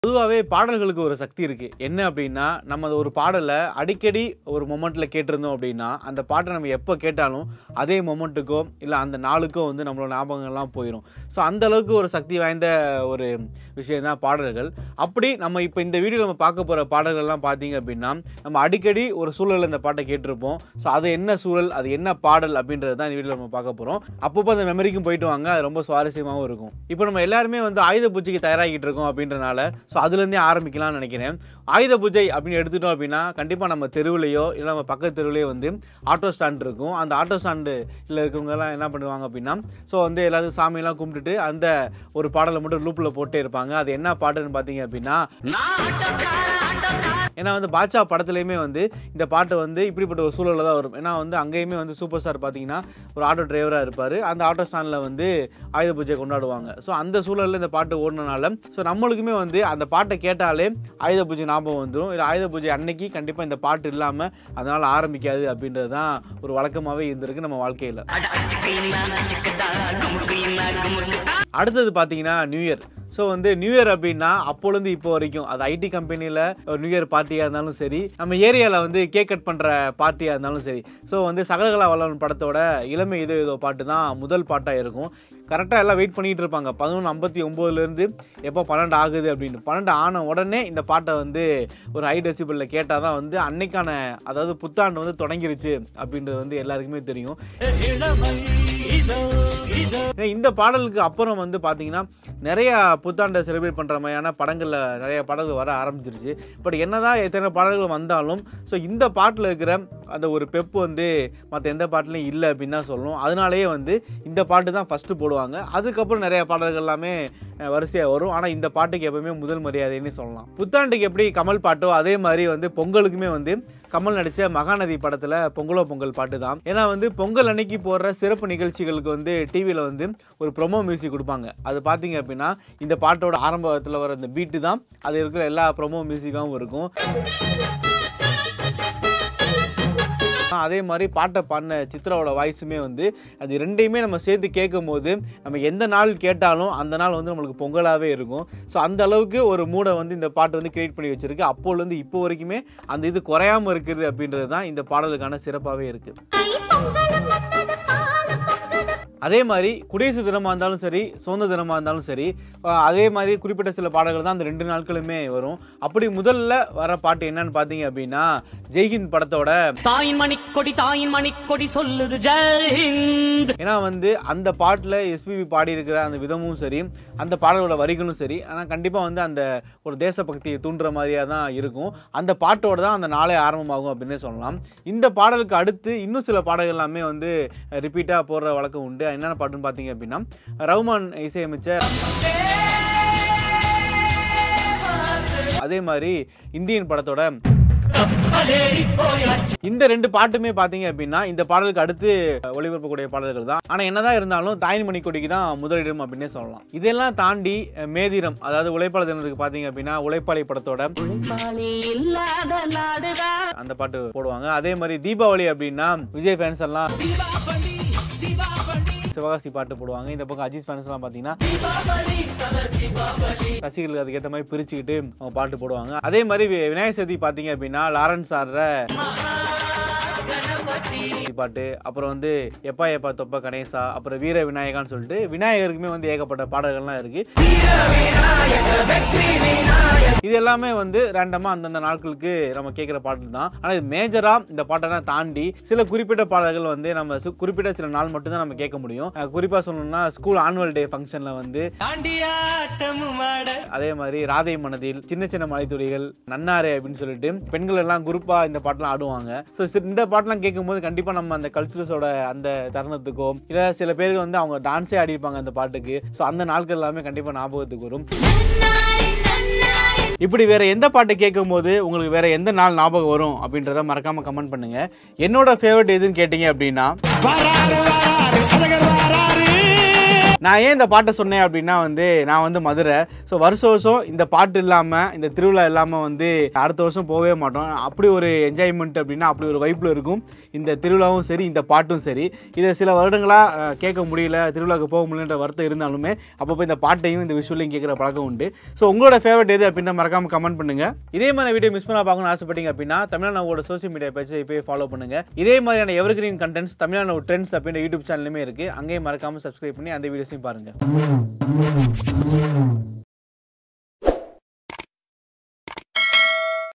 பொதுவாகவே பாடல்களுக்கு ஒரு சக்தி இருக்கு என்ன அப்படின்னா நம்ம அந்த ஒரு பாடலை அடிக்கடி ஒரு மொமெண்ட்ல கேட்டிருந்தோம் அப்படின்னா அந்த பாட்டை நம்ம எப்போ கேட்டாலும் அதே மொமெண்ட்டுக்கோ இல்லை அந்த நாளுக்கோ வந்து நம்மளோட ஞாபகங்கள்லாம் போயிடும் ஸோ அந்த அளவுக்கு ஒரு சக்தி வாய்ந்த ஒரு விஷயம் தான் பாடல்கள் அப்படி நம்ம இப்போ இந்த வீடியோ நம்ம பார்க்க போகிற பாடல்கள்லாம் பார்த்தீங்க அப்படின்னா நம்ம அடிக்கடி ஒரு சூழலில் இந்த பாட்டை கேட்டிருப்போம் ஸோ அது என்ன சூழல் அது என்ன பாடல் அப்படின்றது தான் இந்த வீடியோவில் நம்ம பார்க்க போகிறோம் அப்பப்போ அந்த மெமரிக்கும் போயிட்டு வாங்க அது ரொம்ப சுவாரஸ்யமாகவும் இருக்கும் இப்போ நம்ம எல்லாருமே வந்து ஆயுத பூஜைக்கு தயாராகிட்டு இருக்கோம் அப்படின்றனால ஸோ அதுலேருந்தே ஆரம்பிக்கலாம்னு நினைக்கிறேன் ஆயுத பூஜை அப்படின்னு எடுத்துட்டோம் அப்படின்னா கண்டிப்பாக நம்ம தெருவுலையோ இல்லை நம்ம பக்கத்து தெருவுலையோ வந்து ஆட்டோ ஸ்டாண்ட் இருக்கும் அந்த ஆட்டோ ஸ்டாண்டு இல்லை இருக்கவங்கலாம் என்ன பண்ணுவாங்க அப்படின்னா ஸோ வந்து எல்லாரும் சாமியெல்லாம் கும்பிட்டுட்டு அந்த ஒரு பாடலை மட்டும் லூப்பில் போட்டே இருப்பாங்க அது என்ன பாட்டுன்னு பார்த்தீங்க அப்படின்னா ஏன்னா வந்து பாட்சா படத்துலையுமே வந்து இந்த பாட்டு வந்து இப்படிப்பட்ட ஒரு சூழலில் தான் வரும் ஏன்னா வந்து அங்கேயுமே வந்து சூப்பர் ஸ்டார் பார்த்தீங்கன்னா ஒரு ஆட்டோ டிரைவராக இருப்பார் அந்த ஆட்டோ ஸ்டாண்டில் வந்து ஆயுத பூஜை கொண்டாடுவாங்க ஸோ அந்த சூழலில் இந்த பாட்டு ஓடினனால ஸோ நம்மளுக்குமே வந்து அந்த பாட்டை கேட்டாலே ஆயுத பூஜை ஞாபகம் வந்துடும் இல்லை ஆயுத பூஜை அன்னைக்கு கண்டிப்பாக இந்த பாட்டு இல்லாமல் அதனால் ஆரம்பிக்காது அப்படின்றது தான் ஒரு வழக்கமாகவே இருந்திருக்கு நம்ம வாழ்க்கையில் அடுத்தது பார்த்தீங்கன்னா நியூ இயர் ஸோ வந்து நியூ இயர் அப்படின்னா அப்போலேருந்து இப்போ வரைக்கும் அது ஐடி கம்பெனியில் ஒரு நியூ இயர் பார்ட்டியாக இருந்தாலும் சரி நம்ம ஏரியாவில் வந்து கேக் கட் பண்ணுற பார்ட்டியாக இருந்தாலும் சரி ஸோ வந்து சகலகலா வல்லவன் படத்தோட இளமை இதோ இதோ பாட்டு தான் முதல் பாட்டாக இருக்கும் கரெக்டாக எல்லாம் வெயிட் பண்ணிட்டு இருப்பாங்க பதினொன்று ஐம்பத்தி ஒம்போதுலேருந்து எப்போ பன்னெண்டு ஆகுது அப்படின்னு பன்னெண்டு ஆன உடனே இந்த பாட்டை வந்து ஒரு ஹை டெசிபிளில் கேட்டால் தான் வந்து அன்னைக்கான அதாவது புத்தாண்டு வந்து தொடங்கிருச்சு அப்படின்றது வந்து எல்லாருக்குமே தெரியும் ஏன்னா, இந்த பாடலுக்கு அப்புறம் வந்து பார்த்தீங்கன்னா நிறைய புத்தாண்டை செலிப்ரேட் பண்ணுற மாதிரியான படங்களில் நிறைய பாடல்கள் வர ஆரம்பிச்சிருச்சு பட் என்னதான் எத்தனை பாடல்கள் வந்தாலும் ஸோ இந்த பாட்டில் இருக்கிற அந்த ஒரு பெப்பு வந்து மற்ற எந்த பாட்டுலையும் இல்லை அப்படின்னு தான் சொல்லணும் அதனாலேயே வந்து இந்த பாட்டு தான் ஃபஸ்ட்டு போடுவாங்க அதுக்கப்புறம் நிறைய பாடல்கள் எல்லாமே வரிசையாக வரும் ஆனால் இந்த பாட்டுக்கு எப்பவுமே முதல் மரியாதைன்னு சொல்லலாம் புத்தாண்டுக்கு எப்படி கமல் பாட்டோ அதே மாதிரி வந்து பொங்கலுக்குமே வந்து கமல் நடித்த மகாநதி படத்தில் பொங்கலோ பொங்கல் பாட்டு தான் ஏன்னா வந்து பொங்கல் அன்னைக்கு போடுற சிறப்பு நிகழ்ச்சிகளுக்கு வந்து டிவியில் வந்து ஒரு ப்ரொமோ மியூசிக் கொடுப்பாங்க அது பார்த்தீங்க அப்படின்னா இந்த பாட்டோட ஆரம்பத்தில் வர இந்த பீட்டு தான் அது இருக்கிற எல்லா ப்ரொமோ மியூசிக்காகவும் இருக்கும் அதே மாதிரி பாட்டை பாடின சித்ராவோட வாய்ஸுமே வந்து அது ரெண்டையுமே நம்ம சேர்த்து கேட்கும் போது நம்ம எந்த நாள் கேட்டாலும் அந்த நாள் வந்து நம்மளுக்கு பொங்கலாகவே இருக்கும் ஸோ அந்த அளவுக்கு ஒரு மூடை வந்து இந்த பாட்டு வந்து கிரியேட் பண்ணி வச்சிருக்கு அப்போலேருந்து இப்போ வரைக்குமே அந்த இது குறையாம இருக்குது அப்படின்றது தான் இந்த பாடலுக்கான சிறப்பாகவே இருக்குது அதே மாதிரி குடியரசு தினமாக இருந்தாலும் சரி சுதந்திர தினமாக இருந்தாலும் சரி அஹ் அதே மாதிரி குறிப்பிட்ட சில பாடல்கள் தான் அந்த ரெண்டு நாட்களுமே வரும் அப்படி முதல்ல வர பாட்டு என்னன்னு பார்த்தீங்க அப்படின்னா ஜெய்ஹிந்த் படத்தோட தாயின் மணிக்கொடி தாயின் மணிக்கொடி சொல்லுது ஜெய்ஹிந்த் ஏன்னா வந்து அந்த பாட்டில் எஸ்பிபி பாடியிருக்கிற அந்த விதமும் சரி அந்த பாடலோட வரிகளும் சரி ஆனால் கண்டிப்பாக வந்து அந்த ஒரு தேசபக்தியை தூண்டுற மாதிரியாக தான் இருக்கும் அந்த பாட்டோட தான் அந்த நாளே ஆரம்பமாகும் அப்படின்னே சொல்லலாம் இந்த பாடலுக்கு அடுத்து இன்னும் சில பாடல்கள் எல்லாமே வந்து ரிப்பீட்டாக போடுற வழக்கம் உண்டு என்னென்ன பாட்டுன்னு பார்த்தீங்க அப்படின்னா ரஹ்மான் இசையமைச்ச அதே மாதிரி இந்தியன் படத்தோட இந்த ரெண்டு பாட்டுமே பாத்தீங்க அப்படின்னா இந்த பாடலுக்கு அடுத்து ஒளிபரப்பக்கூடிய பாடல்கள் தான் ஆனா என்னதான் இருந்தாலும் தாயின் மணிக்கொடிக்கு தான் முதலிடம் அப்படின்னே சொல்லலாம் இதெல்லாம் தாண்டி அஹ், மேதிரம் அதாவது உழைப்பாளர் தினத்துக்கு பாத்தீங்க அப்படின்னா உழைப்பாளி படத்தோட அந்த பாட்டு போடுவாங்க அதே மாதிரி தீபாவளி அப்படின்னா விஜய் ஃபேன்ஸ் எல்லாம் சிவகாசி பாட்டு போடுவாங்க இந்த பக்கம் அஜித் ஃபேன்ஸ் எல்லாம் பாத்தீங்கன்னா ரசிகர்களுக்கு அதுக்கேற்ற மாதிரி பிரிச்சுக்கிட்டு அவங்க பாட்டு போடுவாங்க அதே மாதிரி வி- விநாயகர் சதுர்த்தி பார்த்தீங்க அப்படின்னா லாரன்ஸ் ஆடுற பாட்டு அப்புறம் வந்து எப்பா எப்பா தொப்ப கணேசா அப்புறம் வீர விநாயகான்னு சொல்லிட்டு விநாயகருக்குமே வந்து ஏகப்பட்ட பாடல்கள்லாம் இருக்கு இது எல்லாமே வந்து ரேண்டமா அந்தந்த நாட்களுக்கு நம்ம கேட்குற பாட்டு தான் ஆனால் இது மேஜரா இந்த பாட்டெல்லாம் தாண்டி சில குறிப்பிட்ட பாடல்கள் வந்து நம்ம சு- குறிப்பிட்ட சில நாள் மட்டும் தான் நம்ம கேட்க முடியும் அஹ் குறிப்பா சொல்லணும்னா ஸ்கூல் ஆனுவல் டே ஃபங்க்ஷன்ல வந்து தாண்டியாட்டமும் ஆட அதே மாதிரி ராதை மனதில் சின்ன சின்ன மலைத்துளிகள் நன்னாரே அப்படின்னு சொல்லிட்டு பெண்கள் எல்லாம் குரூப்பா இந்த பாட்டெல்லாம் ஆடுவாங்க ஸோ இந்த பாட்டெல்லாம் கேட்கும்போது கண்டிப்பா நம்ம அந்த கல்ச்சுரல்ஸோட அந்த தருணத்துக்கோ இல்ல சில பேருக்கு வந்து அவங்க டான்ஸே ஆடிருப்பாங்க அந்த பாட்டுக்கு ஸோ அந்த நாட்கள் எல்லாமே கண்டிப்பா ஞாபகத்துக்கு வரும் இப்படி வேற எந்த பாட்டு கேட்கும் போது உங்களுக்கு வேற எந்த நாள் ஞாபகம் வரும் அப்படின்றத மறக்காம கமெண்ட் பண்ணுங்க என்னோட ஃபேவரட் எதுன்னு கேட்டீங்க அப்படின்னா நான் ஏன் இந்த பாட்டை சொன்னேன் அப்படின்னா வந்து நான் வந்து மதுரை ஸோ வருஷம் வருஷம் இந்த பாட்டு இல்லாமல் இந்த திருவிழா இல்லாமல் வந்து அடுத்த வருஷம் போகவே மாட்டோம் அப்படி ஒரு என்ஜாய்மெண்ட் அப்படின்னா அப்படி ஒரு வைப்பில் இருக்கும் இந்த திருவிழாவும் சரி இந்த பாட்டும் சரி இதை சில வருடங்களாக கேட்க முடியல திருவிழாவுக்கு போக முடியலன்ற வருத்தம் இருந்தாலுமே அப்பப்போ இந்த பாட்டையும் இந்த விஷுவலையும் கேட்குற பழக்கம் உண்டு ஸோ உங்களோட ஃபேவரட் எது அப்படின்னா மறக்காம கமெண்ட் பண்ணுங்க இதே மாதிரி வீடியோ மிஸ் பண்ண பார்க்கணும்னு ஆசைப்பட்டீங்க அப்படின்னா தமிழ்நாடு சோசியல் மீடியா பேஜை இப்போயே ஃபாலோ பண்ணுங்க இதே மாதிரியான evergreen contents Tamil Nadu trends அப்படின்ற யூடியூப் சேனலுமே இருக்கு அங்கேயும் மறக்காம சப்ஸ்கிரைப் பண்ணி அந்த வீடியோஸையும் பாருங்க